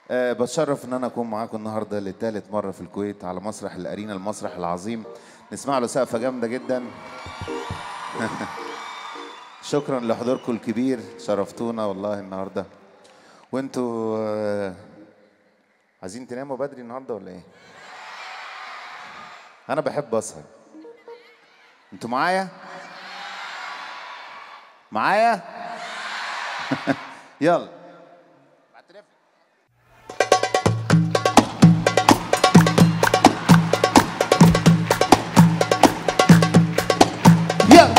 أه بتشرف ان انا اكون معاكم النهارده لثالث مره في الكويت على مسرح الارينا المسرح العظيم نسمع له سقفه جامده جدا شكرا لحضوركم الكبير شرفتونا والله النهارده وانتوا آه، عايزين تناموا بدري النهارده ولا ايه انا بحب اسهر انتوا معايا معايا يلا يلا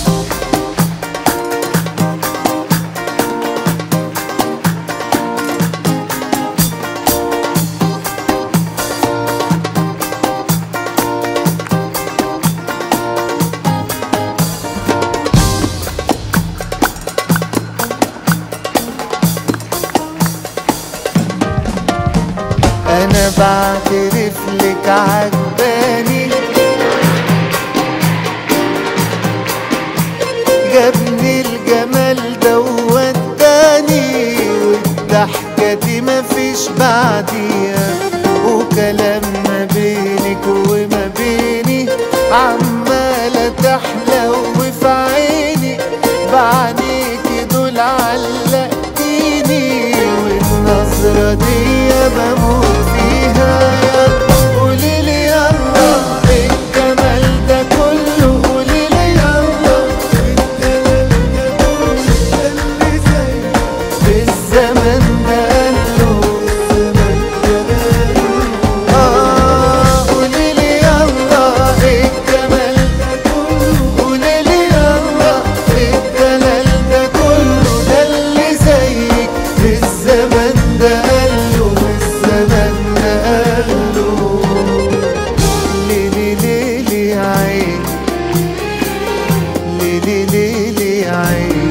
انا بعترف لك عجباني جابني الجمال ده ووداني والضحكة دي مفيش بعديها وكلام ما بينك وما بيني عمالة تحلى وفي عيني بعينيكي دول علقتيني والنظرة دي بموت فيها قولي لي يلا إيه الجمال ده كله قولي لي يلا في الزمن ده قاله آه قولي لي يلا إيه الجمال ده كله قولي لي يلا إيه الدلال ده كله ده اللي زيك في الزمن ده قاله في الزمن ده قاله ليلي ليلي عين ليلي ليلي عين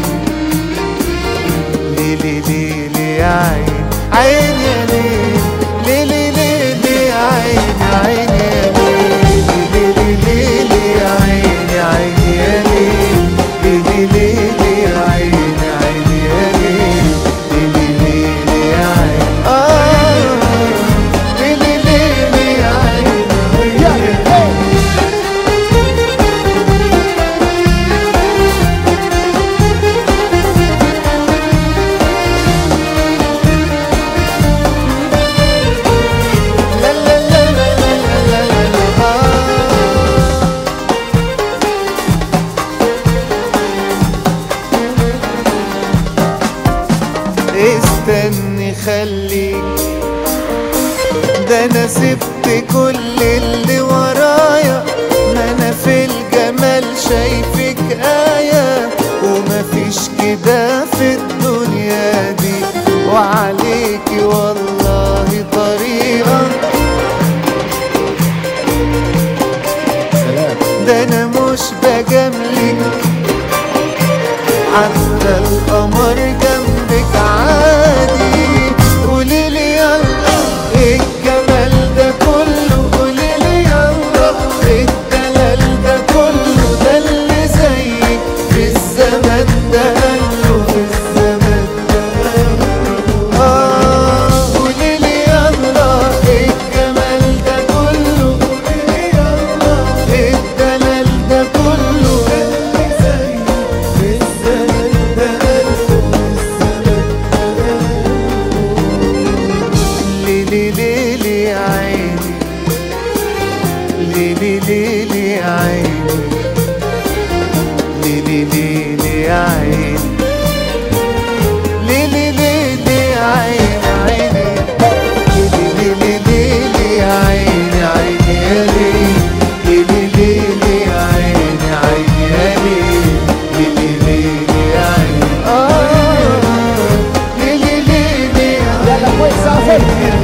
ليلي ليلي عين عين يا ليل ليلي ليلي عين عين يا ليل ليلي ليلي عين عين يا ليل ليلي ليلي عين عين يا ليل ليلي ليلي عين آه ليلي ليلي عين يا ليل لا لا لا لا لا لا لا لا آه. استني خليك ده انا سبت كل اللي ورايا ما انا في الجمال شايفك آية ومفيش كده في الدنيا دي وعليكي والله طريقة ده انا مش بجاملك حتى القمر جنبك عادي قولي لي يلا ايه الجمال ده كله قولي لي يلا ايه الدلال ده كله ده اللي زيك في الزمن ده قاله في الزمن ده قاله اه قولي لي يلا ايه الجمال ده كله قولي لي يلا ايه الدلال ده كله ده اللي زيك في الزمن ده قاله في الزمن ليلي ليلي عيني ليلي ليلي عيني ليلي ليلي عيني ليلي ليلي عيني عيني ليلي ليلي ليلي عيني عيني يا ليل ليلي ليلي عيني عيني يا ليل ليلي ليلي عيني آه ليلي ليلي عيني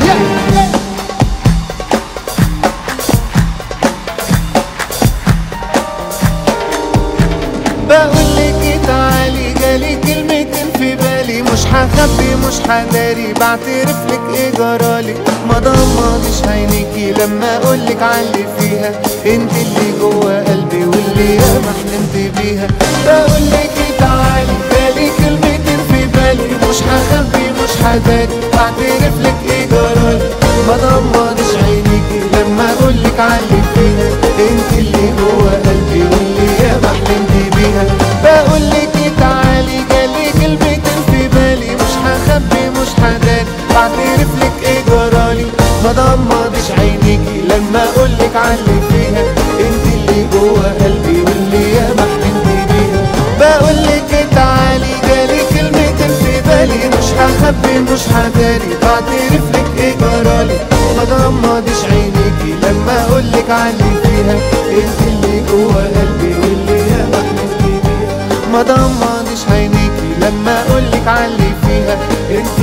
بقولك تعالي جالي كلمتين في بالي مش هخبي مش هداري بعترف لك ايه جرالي ما ضمضش عينيكي لما اقولك علي فيها انت اللي جوه قلبي واللي ياما حلمت بيها بقولك تعالي جالي كلمتين في بالي مش هخبي مش هداري بعترف لك ايه ما ضمنش عينيكي لما اقولك علي فيها انت اللي جوه قلبي واللي يا حلمت بيها بقولك تعالي جالي كلمتين في بالي مش هخبي مش هداري بعترف لك ايه جرالي ما ضمنش عينيكي لما اقولك علي فيها انت اللي جوه قلبي واللي يا حلمت بيها بقولك تعالي جالي كلمتين في بالي مش هخبي مش هداري بعترف لك ايه جرالي ما غمضش عينيكي لما اقولك علي فيها انت اللي جوه قلبي واللي يا حلمت بيها ما ضمنش عينيكي لما اقولك علي فيها انت